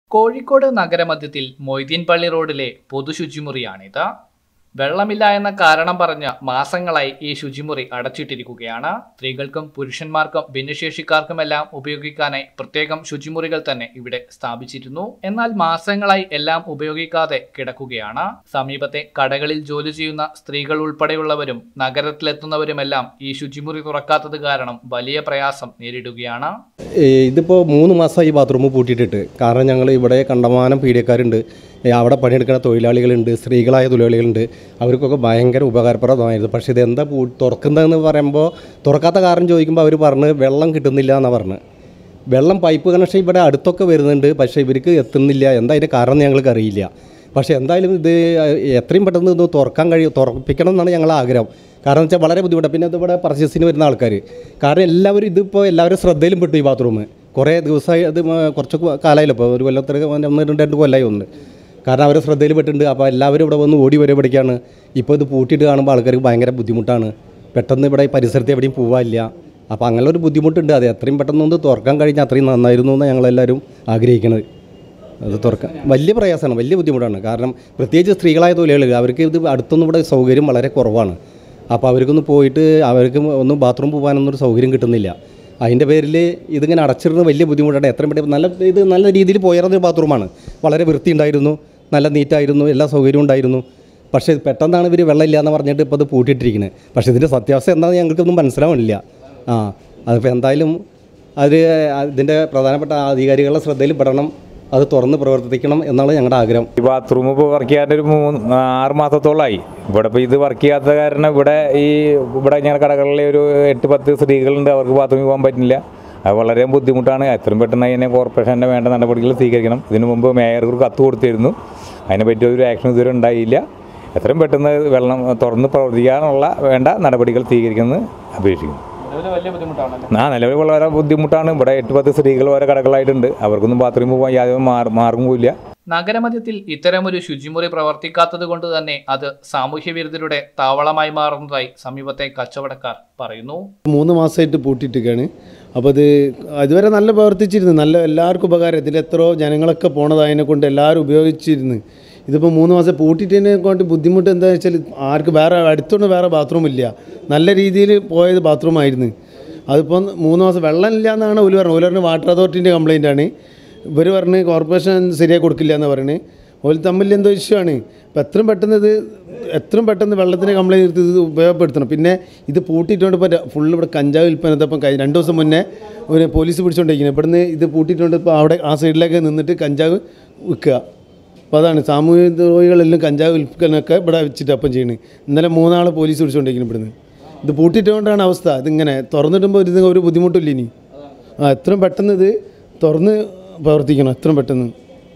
കോഴിക്കോട് നഗരമധ്യത്തിൽ മൊയ്തീൻ പള്ളി റോഡിലെ പൊതുശുചിമുറിയാണിത് വെള്ളമില്ല എന്ന കാരണം പറഞ്ഞ് മാസങ്ങളായി ഈ ശുചിമുറി അടച്ചിട്ടിരിക്കുകയാണ് സ്ത്രീകൾക്കും പുരുഷന്മാർക്കും ഭിന്നശേഷിക്കാർക്കുമെല്ലാം ഉപയോഗിക്കാനായി പ്രത്യേകം ശുചിമുറികൾ തന്നെ ഇവിടെ സ്ഥാപിച്ചിരുന്നു എന്നാൽ മാസങ്ങളായി എല്ലാം ഉപയോഗിക്കാതെ കിടക്കുകയാണ് സമീപത്തെ കടകളിൽ ജോലി ചെയ്യുന്ന സ്ത്രീകൾ ഉൾപ്പെടെയുള്ളവരും നഗരത്തിലെത്തുന്നവരുമെല്ലാം ഈ ശുചിമുറി തുറക്കാത്തത് കാരണം വലിയ പ്രയാസം നേരിടുകയാണ് ഏ, ഇതിപ്പോൾ മൂന്ന് മാസമായി ബാത്റൂം പൂട്ടിയിട്ടിട്ട് കാരണം ഞങ്ങൾ ഇവിടെ കണ്ടമാനം പീഡിയക്കാരുണ്ട് ഏ, അവിടെ പണിയെടുക്കുന്ന തൊഴിലാളികളുണ്ട് സ്ത്രീകളായ തൊഴിലാളികളുണ്ട് അവർക്കൊക്കെ ഭയങ്കര ഉപകാരപ്രദമായിരുന്നു പക്ഷേ ഇത് എന്താ പൂ തുറക്കുന്നതെന്ന് പറയുമ്പോൾ തുറക്കാത്ത കാരണം ചോദിക്കുമ്പോൾ അവർ പറഞ്ഞ് വെള്ളം കിട്ടുന്നില്ല എന്നാണ് പറഞ്ഞത് വെള്ളം പൈപ്പ് കണക്ഷൻ ഇവിടെ അടുത്തൊക്കെ വരുന്നുണ്ട് പക്ഷേ ഇവർക്ക് എത്തുന്നില്ല എന്താ അതിൻ്റെ കാരണം ഞങ്ങൾക്ക് അറിയില്ല പക്ഷേ എന്തായാലും ഇത് എത്രയും പെട്ടെന്ന് ഇത് തുറക്കാൻ കഴിയും തുറപ്പിക്കണം എന്നാണ് ഞങ്ങളെ ആഗ്രഹം കാരണം വെച്ചാൽ വളരെ ബുദ്ധിമുട്ടാണ് പിന്നെ ഇതിവിടെ പർച്ചേസിന് വരുന്ന ആൾക്കാർ കാരണം എല്ലാവരും ഇതിപ്പോൾ എല്ലാവരും ശ്രദ്ധയിലും പെട്ടു ഈ ബാത്റൂം കുറേ ദിവസമായി അത് മ- കുറച്ച് കാലമായില്ല ഇപ്പോൾ ഒരു കൊല്ലത്തിൽ ഒന്ന് രണ്ട് രണ്ട് കൊല്ലമായി ഒന്ന് കാരണം അവർ ശ്രദ്ധയിൽ പെട്ടിട്ടുണ്ട് അപ്പോൾ എല്ലാവരും ഇവിടെ വന്ന് ഓടി വരെ പഠിക്കുകയാണ് ഇപ്പോൾ ഇത് പൂട്ടിയിട്ട് കാണുമ്പോൾ ആൾക്കാർക്ക് ഭയങ്കര ബുദ്ധിമുട്ടാണ് പെട്ടെന്ന് ഇവിടെ ഈ പരിസരത്ത് എവിടെയും പോകാനില്ല അപ്പോൾ അങ്ങനെ ഒരു ബുദ്ധിമുട്ടുണ്ട് അത് എത്രയും പെട്ടെന്ന് ഒന്ന് തുറക്കാൻ കഴിഞ്ഞാൽ അത്രയും നന്നായിരുന്നു എന്ന് ഞങ്ങളെല്ലാവരും ആഗ്രഹിക്കുന്നത് അത് തുറക്കാൻ വലിയ പ്രയാസമാണ് വലിയ ബുദ്ധിമുട്ടാണ് കാരണം പ്രത്യേകിച്ച് സ്ത്രീകളായ തൊഴിലാളികൾ അവർക്ക് ഇത് അടുത്തൊന്നും ഇവിടെ സൗകര്യം വളരെ കുറവാണ് അപ്പോൾ അവർക്കൊന്ന് പോയിട്ട് അവർക്ക് ഒന്ന് ബാത്റൂം പോകാനൊന്നും ഒരു സൗകര്യം കിട്ടുന്നില്ല അതിൻ്റെ പേരിൽ ഇതിങ്ങനെ അടച്ചിടുന്നത് വലിയ ബുദ്ധിമുട്ടാണ് എത്രയും പെട്ടെന്ന് നല്ല ഇത് നല്ല രീതിയിൽ പോയിരുന്ന ബാത്റൂമാണ് വളരെ വൃത്തി ഉണ്ടായിരുന്നു നല്ല നീറ്റായിരുന്നു എല്ലാ സൗകര്യവും ഉണ്ടായിരുന്നു പക്ഷേ ഇത് പെട്ടെന്നാണ് ഇവർ വെള്ളമില്ല എന്ന് പറഞ്ഞിട്ട് ഇപ്പോൾ ഇത് പൂട്ടിയിട്ടിരിക്കുന്നത് പക്ഷേ ഇതിൻ്റെ സത്യാവസ്ഥ എന്താണെന്ന് ഞങ്ങൾക്കൊന്നും മനസ്സിലാവുന്നില്ല ആ അതിപ്പോൾ എന്തായാലും അത് ഇതിൻ്റെ പ്രധാനപ്പെട്ട അധികാരികളുടെ ശ്രദ്ധയിൽ പെടണം അത് തുറന്ന് പ്രവർത്തിക്കണം എന്നാണ് ഞങ്ങളുടെ ആഗ്രഹം ഈ ബാത്റൂം ഇപ്പോൾ വർക്ക് ചെയ്യാൻ ഒരു മൂന്ന് ആറ് മാസത്തോളമായി ഇവിടെ ഇപ്പോൾ ഇത് വർക്ക് ചെയ്യാത്ത കാരണം ഇവിടെ ഈ ഇവിടെ ഞങ്ങളുടെ കടകളിലെ ഒരു എട്ട് പത്ത് സ്ത്രീകളുണ്ട് അവർക്ക് ബാത്റൂമിൽ പോകാൻ പറ്റില്ല അത് വളരെ ബുദ്ധിമുട്ടാണ് എത്രയും പെട്ടെന്ന് അതിനെ കോർപ്പറേഷൻ്റെ വേണ്ട നടപടികൾ സ്വീകരിക്കണം ഇതിനു മുമ്പ് മേയർക്ക് ഒരു കത്ത് കൊടുത്തിരുന്നു അതിനെ പറ്റി ഒരു ആക്ഷൻ ഇതുവരെ ഉണ്ടായില്ല എത്രയും പെട്ടെന്ന് വെള്ളം തുറന്ന് പ്രവർത്തിക്കാനുള്ള വേണ്ട നടപടികൾ സ്വീകരിക്കുന്നത് അപേക്ഷിക്കുന്നു വലിയ ബുദ്ധിമുട്ടാണ് ആ നിലവിൽ വളരെ ബുദ്ധിമുട്ടാണ് ഇവിടെ എട്ട് പത്ത് സ്ത്രീകൾ ഓരോ കടകളായിട്ടുണ്ട് അവർക്കൊന്നും ബാത്റൂമിൽ പോകാൻ യാതൊരു മാർ മാർഗവുമില്ല നഗരമധ്യത്തിൽ ഇത്തരമൊരു ശുചിമുറി പ്രവർത്തിക്കാത്തത് കൊണ്ട് തന്നെ അത് സാമൂഹ്യ വിരുദ്ധരുടെ താവളമായി മാറുന്നതായി സമീപത്തെ കച്ചവടക്കാർ പറയുന്നു മൂന്ന് മാസമായിട്ട് പൂട്ടിയിട്ടൊക്കെയാണ് അപ്പോൾ അത് അതുവരെ നല്ല പ്രവർത്തിച്ചിരുന്നു നല്ല എല്ലാവർക്കും ഉപകാരം ഇതിൽ എത്രയോ ജനങ്ങളൊക്കെ പോണതായതിനെ കൊണ്ട് എല്ലാവരും ഉപയോഗിച്ചിരുന്നു ഇതിപ്പോൾ മൂന്ന് മാസം പൂട്ടിയിട്ടതിനെ കൊണ്ട് ബുദ്ധിമുട്ട് എന്താ വെച്ചാൽ ആർക്ക് വേറെ അടുത്തൊന്നും വേറെ ബാത്റൂം ഇല്ല നല്ല രീതിയിൽ പോയത് ബാത്റൂം ആയിരുന്നു അതിപ്പം മൂന്ന് മാസം വെള്ളം ഇല്ല എന്നാണ് ഓല് പറഞ്ഞത് ഓല് പറഞ്ഞ് വാട്ടർ അതോറിറ്റീൻ്റെ കംപ്ലയിൻ്റ് ആണ് ഇവർ പറഞ്ഞ് കോർപ്പറേഷൻ ശരിയായി കൊടുക്കില്ല എന്ന് പറയുന്നത് ഓല് തമ്മിൽ എന്തോ ഇഷ്യൂ ആണ് അപ്പോൾ എത്രയും പെട്ടെന്ന് ഇത് എത്രയും പെട്ടെന്ന് വെള്ളത്തിൻ്റെ കംപ്ലൈൻറ്റ് എടുത്ത് ഇത് ഉപയോഗപ്പെടുത്തണം പിന്നെ ഇത് പൂട്ടിയിട്ടുണ്ട് ഇപ്പോൾ ഫുള്ള് ഇവിടെ കഞ്ചാവ് വിൽപ്പന ഇപ്പം കഴിഞ്ഞ രണ്ട് ദിവസം മുന്നേ ഒരു പോലീസ് പിടിച്ചുകൊണ്ടിരിക്കുന്നത് ഇവിടുന്ന് ഇത് പൂട്ടിയിട്ടുണ്ട് ഇപ്പോൾ അവിടെ ആ സൈഡിലേക്ക് നിന്നിട്ട് കഞ്ചാവ് വിൽക്കുക അപ്പോൾ അതാണ് സാമൂഹിക ദ്രോഹികളെല്ലാം കഞ്ചാവ് വിൽക്കാനൊക്കെ ഇവിടെ വെച്ചിട്ട് അപ്പം ചെയ്യുന്നത് ഇന്നലെ മൂന്നാൾ പോലീസ് പിടിച്ചുകൊണ്ടിരിക്കുന്നു ഇവിടുന്ന് ഇത് പൂട്ടിയിട്ടുകൊണ്ടാണ് അവസ്ഥ ഇതിങ്ങനെ തുറന്നിടുമ്പോൾ ഇത് ഒരു ബുദ്ധിമുട്ടില്ല ഇനി ആ എത്രയും പെട്ടെന്ന് ഇത് തുറന്ന് പ്രവർത്തിക്കണം എത്രയും പെട്ടെന്ന്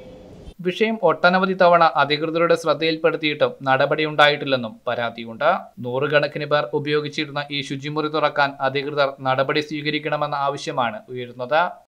വിഷയം ഒട്ടനവധി തവണ അധികൃതരുടെ ശ്രദ്ധയിൽപ്പെടുത്തിയിട്ടും നടപടിയുണ്ടായിട്ടില്ലെന്നും പരാതിയുണ്ട് നൂറുകണക്കിന് പേർ ഉപയോഗിച്ചിരുന്ന ഈ ശുചിമുറി തുറക്കാൻ അധികൃതർ നടപടി സ്വീകരിക്കണമെന്ന ആവശ്യമാണ് ഉയരുന്നത്